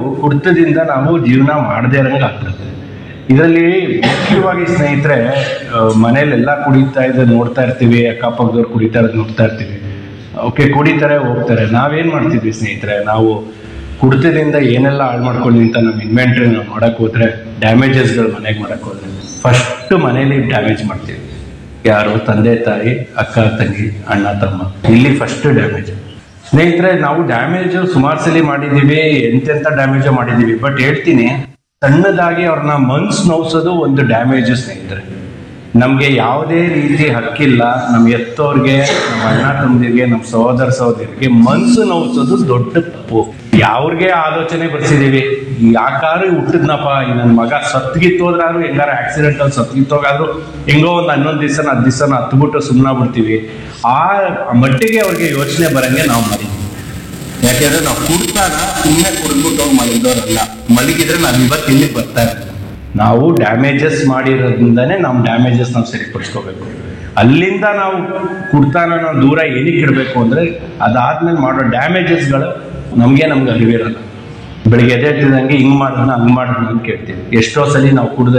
ಕುಡಿತದಿಂದ ನಾವು ಜೀವನ ಮಾಡದೇ ಇರಂಗೆ ಆಗ್ತದೆ ಇದರಲ್ಲಿ ಮುಖ್ಯವಾಗಿ ಸ್ನೇಹಿತರೆ ಆ, ಮನೇಲೆಲ್ಲ ಕುಡಿತಾ ಇದ್ದು ನೋಡ್ತಾ ಇರ್ತೀವಿ ಅಕ್ಕಪಕ್ಕದವ್ರು ಕುಡಿತಾ ಇರೋದು ನೋಡ್ತಾ ಇರ್ತೀವಿ ಓಕೆ ಕುಡಿತಾರೆ ಹೋಗ್ತಾರೆ ನಾವೇನ್ ಮಾಡ್ತಿದ್ವಿ ಸ್ನೇಹಿತರೆ ನಾವು ಕುಡಿತದಿಂದ ಏನೆಲ್ಲ ಹಾಳು ಮಾಡ್ಕೊಂಡು ಅಂತ ನಮ್ಮ ಇನ್ವೆಂಟ್ರಿ ನಾವು ಮಾಡಕ್ ಹೋದ್ರೆ ಡ್ಯಾಮೇಜಸ್ಗಳು ಮನೆಗೆ ಮಾಡಕ್ ಹೋದ್ರೆ ಫಸ್ಟ್ ಮನೇಲಿ ಡ್ಯಾಮೇಜ್ ಮಾಡ್ತೀವಿ ಯಾರು ತಂದೆ ತಾಯಿ ಅಕ್ಕ ತಂಗಿ ಅಣ್ಣ ತಮ್ಮ ಇಲ್ಲಿ ಫಸ್ಟ್ ಡ್ಯಾಮೇಜ್ ಸ್ನೇಹಿತರೆ ನಾವು ಡ್ಯಾಮೇಜ್ ಸುಮಾರು ಸಲ ಮಾಡಿದೀವಿ ಎಂತೆಂತ ಡ್ಯಾಮೇಜ್ ಮಾಡಿದೀವಿ ಬಟ್ ಹೇಳ್ತೀನಿ ಸಣ್ಣದಾಗಿ ಅವ್ರನ್ನ ಮನ್ಸ್ ನೋವ್ಸೋದು ಒಂದು ಡ್ಯಾಮೇಜ್ ಸ್ನೇಹಿತರೆ ನಮ್ಗೆ ಯಾವುದೇ ರೀತಿ ಹಕ್ಕಿಲ್ಲ ನಮ್ಮ ಎತ್ತೋರ್ಗೆ ನಮ್ಮ ಅಣ್ಣ ತಮ್ಮದಿರಿಗೆ ನಮ್ಮ ಸಹೋದರ ಸಹೋದರಿಗೆ ಮನ್ಸು ನೋವ್ಸೋದು ದೊಡ್ಡ ತಪ್ಪು ಯಾವ್ರಿಗೆ ಆಲೋಚನೆ ಬರ್ಸಿದೀವಿ ಯಾಕಾರು ಹುಟ್ಟಿದ್ನಪ್ಪ ಈ ನನ್ನ ಮಗ ಸತ್ಗಿತ್ತೋದ್ರಾದ್ರು ಹೆಂಗಾರ ಆಕ್ಸಿಡೆಂಟ್ ಅಲ್ಲಿ ಸತ್ಗಿತ್ತೋಗಾದ್ರು ಹೆಂಗೋ ಒಂದು ಹನ್ನೊಂದು ದಿವಸ ಹತ್ತು ದಿವಸ ಹತ್ಬಿಟ್ಟು ಸುಮ್ಮನೆ ಬಿಡ್ತೀವಿ ಆ ಮಟ್ಟಿಗೆ ಅವ್ರಿಗೆ ಯೋಚನೆ ಬರಂಗೆ ನಾವು ಮಾಡಿದ್ವಿ ಯಾಕೆಂದ್ರೆ ನಾವು ಕುಡ್ತಾನ ಸುಮ್ಮನೆ ಕುಡಿದ್ಬಿಟ್ಟು ಹೋಗಿ ಮಲಗಿದವ್ರಲ್ಲ ಮಲಗಿದ್ರೆ ನಾವು ಇವತ್ತು ಇಲ್ಲಿ ಬರ್ತಾ ಇರಲಿಲ್ಲ ನಾವು ಡ್ಯಾಮೇಜಸ್ ಮಾಡಿರೋದ್ರಿಂದಾನೇ ನಮ್ಮ ಡ್ಯಾಮೇಜಸ್ ನಾವು ಸರಿಪಡಿಸ್ಕೋಬೇಕು ಅಲ್ಲಿಂದ ನಾವು ಕುಡ್ತಾನ ನಾವು ದೂರ ಏನಕ್ಕೆ ಇಡಬೇಕು ಅಂದ್ರೆ ಅದಾದ್ಮೇಲೆ ಮಾಡೋ ಡ್ಯಾಮೇಜಸ್ಗಳು ನಮಗೆ ನಮ್ಗೆ ಅರಿವಿರಲ್ಲ ಬೆಳಿಗ್ಗೆ ಎದ್ದೇಳ್ತಿದ್ದಂಗೆ ಹಿಂಗ್ ಮಾಡಿದ್ನ ಹಂಗ್ ಮಾಡಿದ್ನ ಅಂತ ಕೇಳ್ತೀವಿ ಎಷ್ಟೋ ಸಲ ನಾವು ಕುಡ್ದ